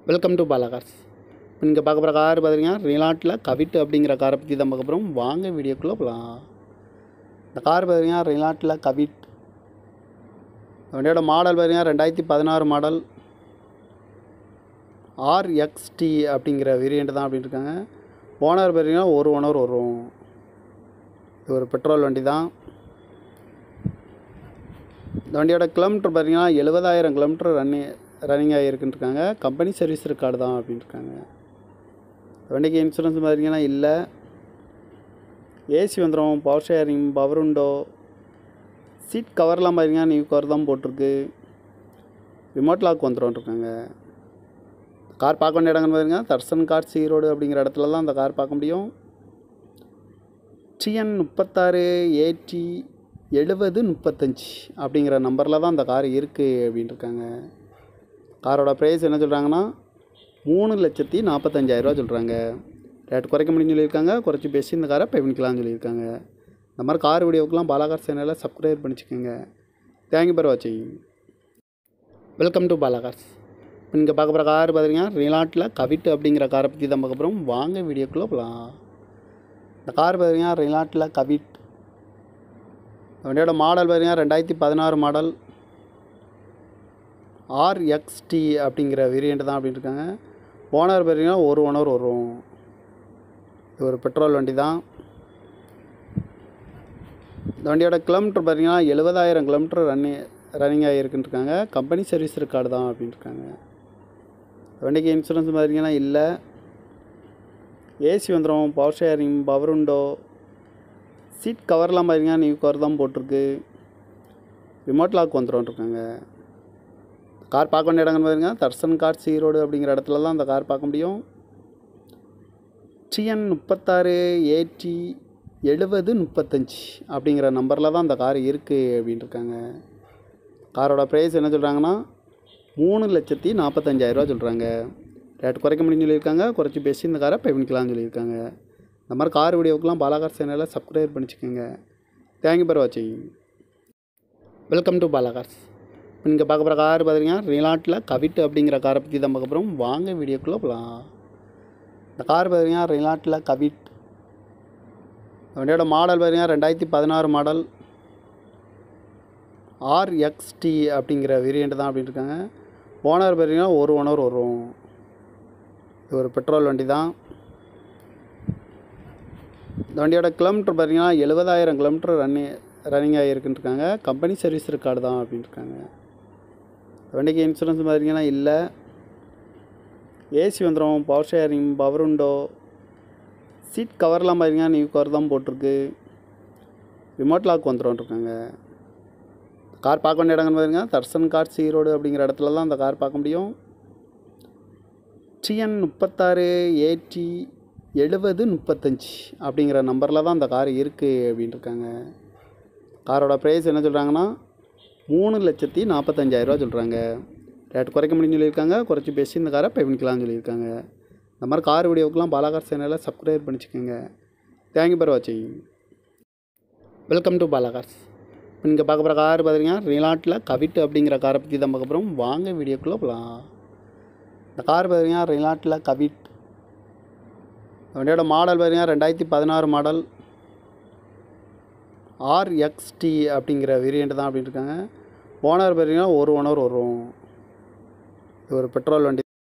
welcome to Bala cars இப்போ நீங்கள் பார்க்க போகிற கார் பார்த்தீங்கன்னா ரிலாட்டில் கவிட் அப்படிங்கிற காரை பற்றி தான் பார்க்க போகிறோம் வாங்க வீடியோக்குள்ளே போகலாம் இந்த கார் பார்த்தீங்கன்னா ரிலாட்டில் கவிட் வண்டியோட மாடல் பார்த்தீங்கன்னா ரெண்டாயிரத்தி பதினாறு மாடல் ஆர்எக்ஸ்டி அப்படிங்கிற வேரியண்ட் தான் அப்படின்னு இருக்காங்க ஓனர் பார்த்தீங்கன்னா ஒரு ஓனர் வரும் இது ஒரு பெட்ரோல் வண்டி தான் இந்த வண்டியோட கிலோமீட்டர் பார்த்தீங்கன்னா எழுபதாயிரம் கிலோமீட்டர் ரன்னி ரன்னிங் ஆகிருக்குன்னு இருக்காங்க கம்பெனி சர்வீஸ் ரெக்கார்டு தான் அப்படின்னு இருக்காங்க இந்த வண்டிக்கு இன்சூரன்ஸ் பார்த்தீங்கன்னா இல்லை ஏசி வந்துடும் பவர் ஷேரிங் பவர் உண்டோ சீட் கவர்லாம் பார்த்தீங்கன்னா நியூ கவர் தான் போட்டிருக்கு ரிமோட் லாக் வந்துடும் இருக்காங்க கார் பார்க்க வேண்டிய இடங்கள்னு பார்த்தீங்கன்னா தர்சன் கார் ஈரோடு அப்படிங்கிற இடத்துல தான் அந்த கார் பார்க்க முடியும் டிஎன் முப்பத்தாறு ஏடி எழுபது முப்பத்தஞ்சு அப்படிங்கிற நம்பரில் தான் அந்த கார் இருக்குது அப்படின்னு இருக்காங்க காரோட ப்ரைஸ் என்ன சொல்கிறாங்கன்னா மூணு லட்சத்தி நாற்பத்தஞ்சாயிரரூவா சொல்கிறாங்க ரேட் குறைக்க முடியும்னு சொல்லியிருக்காங்க குறைச்சி பேசி இந்த காரை பே பண்ணிக்கலாம்னு சொல்லியிருக்காங்க இந்த மாதிரி கார் வீடியோக்கெலாம் பாலாகார் சேனலில் சப்ஸ்கிரைப் பண்ணிச்சுக்கோங்க தேங்க்யூ ஃபார் வாட்சிங் வெல்கம் டு பாலாகார்ஸ் இப்போ நீங்கள் பார்க்க போகிற கார் பார்த்தீங்கன்னா ரிலாட்டில் கவிட் அப்படிங்கிற காரை பற்றி தான் பார்க்க போகிறோம் வாங்க வீடியோக்குள்ளே போகலாம் இந்த கார் பார்த்தீங்கன்னா ரிலாட்டில் கவிட் வண்டியோட மாடல் பார்த்தீங்கன்னா ரெண்டாயிரத்தி பதினாறு மாடல் ஆர்எக்ஸ்டி அப்படிங்கிற வேரியண்ட் தான் அப்படின்னு இருக்காங்க ஓனர் பார்த்தீங்கன்னா ஒரு ஓனர் வரும் இது ஒரு பெட்ரோல் வண்டி தான் இந்த வண்டியோட கிலோமீட்டர் பார்த்தீங்கன்னா எழுபதாயிரம் கிலோமீட்டர் ரன்னி ரன்னிங் ஆகிருக்குன்னு இருக்காங்க கம்பெனி சர்வீஸ் ரெக்கார்டு தான் அப்படின்னு இருக்காங்க இந்த வண்டிக்கு இன்சூரன்ஸ் பார்த்தீங்கன்னா இல்லை ஏசி வந்துடும் பவர் ஷேரிங் பவர் உண்டோ சீட் கவர்லாம் பார்த்தீங்கன்னா நியூ கவர் தான் போட்டிருக்கு ரிமோட் லாக் வந்துடும் இருக்காங்க கார் பார்க்க வேண்டிய இடங்கள்னு பார்த்தீங்கன்னா தர்சன் கார் ஈரோடு அப்படிங்கிற இடத்துல தான் அந்த கார் பார்க்க முடியும் டிஎன் முப்பத்தாறு ஏடி எழுபது முப்பத்தஞ்சு அப்படிங்கிற நம்பரில் தான் அந்த கார் இருக்குது அப்படின்னு இருக்காங்க காரோட ப்ரைஸ் என்ன சொல்கிறாங்கன்னா மூணு லட்சத்தி நாற்பத்தஞ்சாயிரரூவா சொல்கிறாங்க ரேட் குறைக்க முடியும்னு சொல்லியிருக்காங்க குறைச்சி பேசி இந்த காரை பே பண்ணிக்கலாம்னு சொல்லியிருக்காங்க இந்த மாதிரி கார் வீடியோக்கெலாம் பாலாகார் சேனலில் சப்ஸ்கிரைப் பண்ணிச்சுக்கோங்க தேங்க்யூ ஃபார் வாட்சிங் வெல்கம் டு பாலாகார்ஸ் இப்போ நீங்கள் பார்க்க போகிற கார் பார்த்தீங்கன்னா ரிலாட்டில் கவிட் அப்படிங்கிற காரை பற்றி தான் பார்க்க போகிறோம் வாங்க வீடியோக்குள்ளே போகலாம் இந்த கார் பார்த்தீங்கன்னா ரிலாட்டில் கவிட் வண்டியோட மாடல் பார்த்தீங்கன்னா ரெண்டாயிரத்தி பதினாறு மாடல் ஆர்எக்ஸ்டி அப்படிங்கிற வேரியண்ட் தான் அப்படின்னு இருக்காங்க ஓனர் பார்த்தீங்கன்னா ஒரு ஓனர் வரும் இது ஒரு பெட்ரோல் வண்டி தான் இந்த வண்டியோட கிலோமீட்டர் பார்த்தீங்கன்னா எழுபதாயிரம் கிலோமீட்டர் ரன்னி ரன்னிங் ஆகிருக்குன்னு இருக்காங்க கம்பெனி சர்வீஸ் ரெக்கார்டு தான் அப்படின்னு இருக்காங்க இந்த வண்டிக்கு இன்சூரன்ஸ் பார்த்தீங்கன்னா இல்லை ஏசி வந்துடும் பவர் ஷேரிங் பவர் உண்டோ சீட் கவர்லாம் பார்த்தீங்கன்னா நியூ கவர் தான் போட்டிருக்கு ரிமோட் லாக் வந்துடும் இருக்காங்க கார் பார்க்க வேண்டிய இடங்கள்னு பார்த்தீங்கன்னா தர்சன் கார் ஈரோடு அப்படிங்கிற இடத்துல தான் அந்த கார் பார்க்க முடியும் டிஎன் முப்பத்தாறு ஏடி எழுபது முப்பத்தஞ்சு அப்படிங்கிற நம்பரில் தான் அந்த கார் இருக்குது அப்படின்னு இருக்காங்க காரோட ப்ரைஸ் என்ன சொல்கிறாங்கன்னா மூணு லட்சத்தி நாற்பத்தஞ்சாயிரரூவா சொல்கிறாங்க ரேட் குறைக்க முடியும்னு சொல்லியிருக்காங்க குறைச்சி பேசி இந்த காரை பே பண்ணிக்கலாம்னு சொல்லியிருக்காங்க இந்த மாதிரி கார் வீடியோக்கெலாம் பாலாகார் சேனலில் சப்ஸ்கிரைப் பண்ணிச்சுக்கோங்க தேங்க்யூ ஃபார் வாட்சிங் வெல்கம் டு பாலாகார்ஸ் இப்போ நீங்கள் பார்க்க போகிற கார் பார்த்தீங்கன்னா ரிலாட்டில் கவிட் அப்படிங்கிற காரை பற்றி தான் பார்க்க போகிறோம் வாங்க வீடியோக்குள்ளே போகலாம் இந்த கார் பார்த்தீங்கன்னா ரிலாட்டில் கவிட் வண்டியோட மாடல் பார்த்தீங்கன்னா ரெண்டாயிரத்தி பதினாறு மாடல் ஆர்எக்ஸ்டி அப்படிங்கிற வேரியண்ட் தான் அப்படின்னு இருக்காங்க ஓனர் பார்த்தீங்கன்னா ஒரு ஓனர் வரும் இது ஒரு பெட்ரோல் வண்டி